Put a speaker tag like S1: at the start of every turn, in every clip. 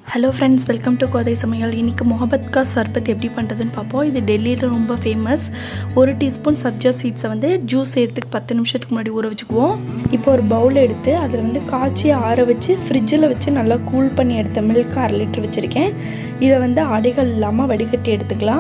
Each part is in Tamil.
S1: hello friends welcome to Kothai சமையல் இன்றைக்கி முகபத் கா சர்பத் எப்படி பண்ணுறதுன்னு பார்ப்போம் இது டெல்லியில் ரொம்ப ஃபேமஸ் ஒரு டீஸ்பூன் சப்ஜா சீட்ஸை வந்து ஜூஸ் சேர்த்துக்கு பத்து நிமிஷத்துக்கு முன்னாடி ஊற வச்சுக்குவோம் இப்போ ஒரு பவுல் எடுத்து அதில் வந்து காய்ச்சி ஆற வச்சு ஃப்ரிட்ஜில் வச்சு நல்லா கூல் பண்ணி எடுத்த மில்க் அரை லிட்டர் வச்சுருக்கேன் இதை வந்து அடைகள் இல்லாமல் வடிகட்டி எடுத்துக்கலாம்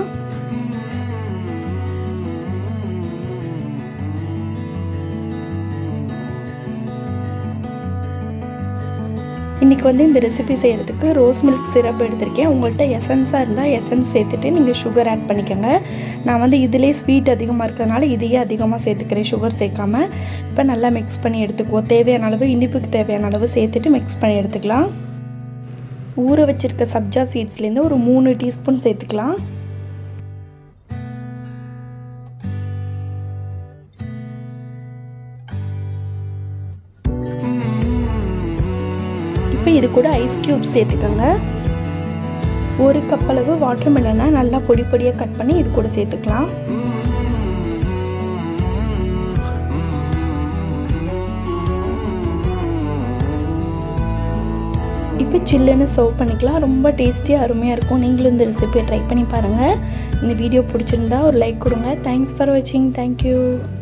S1: இன்றைக்கி வந்து இந்த ரெசிபி செய்கிறதுக்கு ரோஸ் மில்க் சிரப் எடுத்திருக்கேன் உங்கள்கிட்ட எசன்ஸாக இருந்தால் எசன்ஸ் சேர்த்துட்டு நீங்கள் சுகர் ஆட் பண்ணிக்கோங்க நான் வந்து இதிலே ஸ்வீட் அதிகமாக இருக்கிறதுனால இதையே அதிகமாக சேர்த்துக்கிறேன் சுகர் சேர்க்காம இப்போ நல்லா மிக்ஸ் பண்ணி எடுத்துக்குவோம் தேவையான அளவு இனிப்புக்கு தேவையான அளவு சேர்த்துட்டு மிக்ஸ் பண்ணி எடுத்துக்கலாம் ஊற வச்சுருக்க சப்ஜா சீட்ஸ்லேருந்து ஒரு மூணு டீஸ்பூன் சேர்த்துக்கலாம் இப்போ இது கூட ஐஸ் க்யூப் சேர்த்துக்கோங்க ஒரு கப் அளவு வாட்டர் மெலனை நல்லா பொடி பொடியாக கட் பண்ணி இது கூட சேர்த்துக்கலாம் இப்போ சில்லுன்னு சர்வ் பண்ணிக்கலாம் ரொம்ப டேஸ்டியாக அருமையாக இருக்கும் நீங்களும் இந்த ரெசிபியை ட்ரை பண்ணி பாருங்கள் இந்த வீடியோ பிடிச்சிருந்தா ஒரு லைக் கொடுங்க தேங்க்ஸ் ஃபார் வாட்சிங் தேங்க்யூ